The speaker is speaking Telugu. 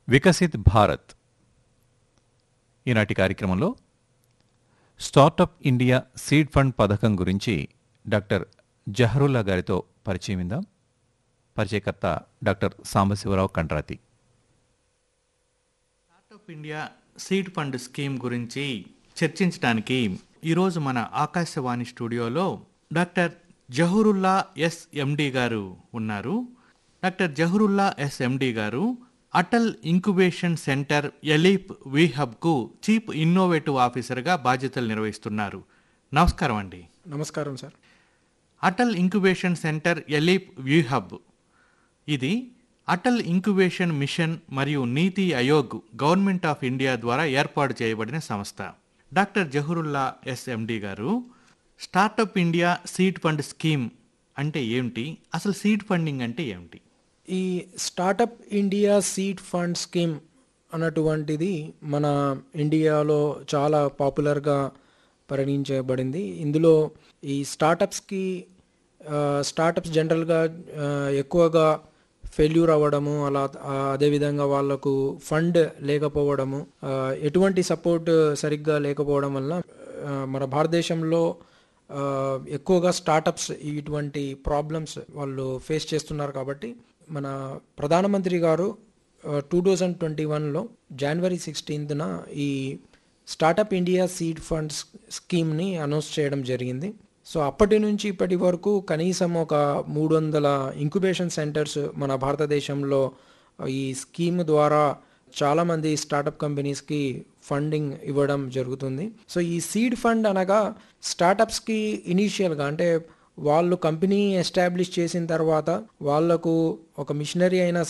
వికసిత్ భారత్ ఈనాటి కార్యక్రమంలో స్టార్టప్ ఇండియా సీడ్ ఫండ్ పథకం గురించి డాక్టర్ జహరుల్లా గారితో పరిచయం విందాం పరిచయకర్త doctor Sambasivarao Kandrathi startup India seed fund scheme గురించి చర్చించడానికి ఈరోజు మన ఆకాశవాణి స్టూడియోలో డాక్టర్ జహూరుల్లా ఎస్ ఎండి గారు ఉన్నారు డాక్టర్ జహూరుల్లా ఎస్ ఎండి గారు అటల్ ఇంక్యుబేషన్ సెంటర్ ఎలీప్ వీహబ్కు చీఫ్ ఇన్నోవేటివ్ ఆఫీసర్గా బాధ్యతలు నిర్వహిస్తున్నారు నమస్కారం అండి నమస్కారం sir Atal incubation centre ELEAP we hub ఇది అటల్ ఇంక్యుబేషన్ మిషన్ మరియు నీతి ఆయోగ్ గవర్నమెంట్ ఆఫ్ ఇండియా ద్వారా ఏర్పాటు చేయబడిన సంస్థ డాక్టర్ జహూరుల్లా ఎస్ఎండి గారు startup India seed fund scheme అంటే ఏమిటి అసలు సీడ్ ఫండింగ్ అంటే ఏమిటి ఈ startup India seed fund scheme అన్నటువంటిది మన ఇండియాలో చాలా పాపులర్గా పరిగణించబడింది ఇందులో ఈ స్టార్టప్స్కి స్టార్టప్స్ జనరల్గా ఆ, ఎక్కువగా ఫెయిల్యూర్ అవ్వడము అలా ఆ, అదేవిధంగా వాళ్ళకు ఫండ్ లేకపోవడము ఆ, ఎటువంటి సపోర్ట్ సరిగ్గా లేకపోవడం వల్ల ఆ, మన భారతదేశంలో ఆ, ఎక్కువగా స్టార్టప్స్ ఇటువంటి ప్రాబ్లమ్స్ వాళ్ళు ఫేస్ చేస్తున్నారు కాబట్టి మన ప్రధానమంత్రి గారు టూ థౌజండ్ ట్వంటీ వన్లో జనవరి సిక్స్టీన్త్న ఈ స్టార్టప్ ఇండియా సీడ్ ఫండ్స్ స్కీమ్ని అనౌన్స్ చేయడం జరిగింది సో అప్పటి నుంచి ఇప్పటి వరకు కనీసం ఒక మూడు వందల ఇంక్యుబేషన్ సెంటర్స్ మన భారతదేశంలో ఈ స్కీమ్ ద్వారా చాలామంది స్టార్టప్ కంపెనీస్కి ఫండింగ్ ఇవ్వడం జరుగుతుంది సో ఈ సీడ్ ఫండ్ అనగా స్టార్టప్స్కి ఇనీషియల్గా అంటే వాళ్ళు కంపెనీ ఎస్టాబ్లిష్ చేసిన తర్వాత వాళ్లకు ఒక మిషనరీ అయినా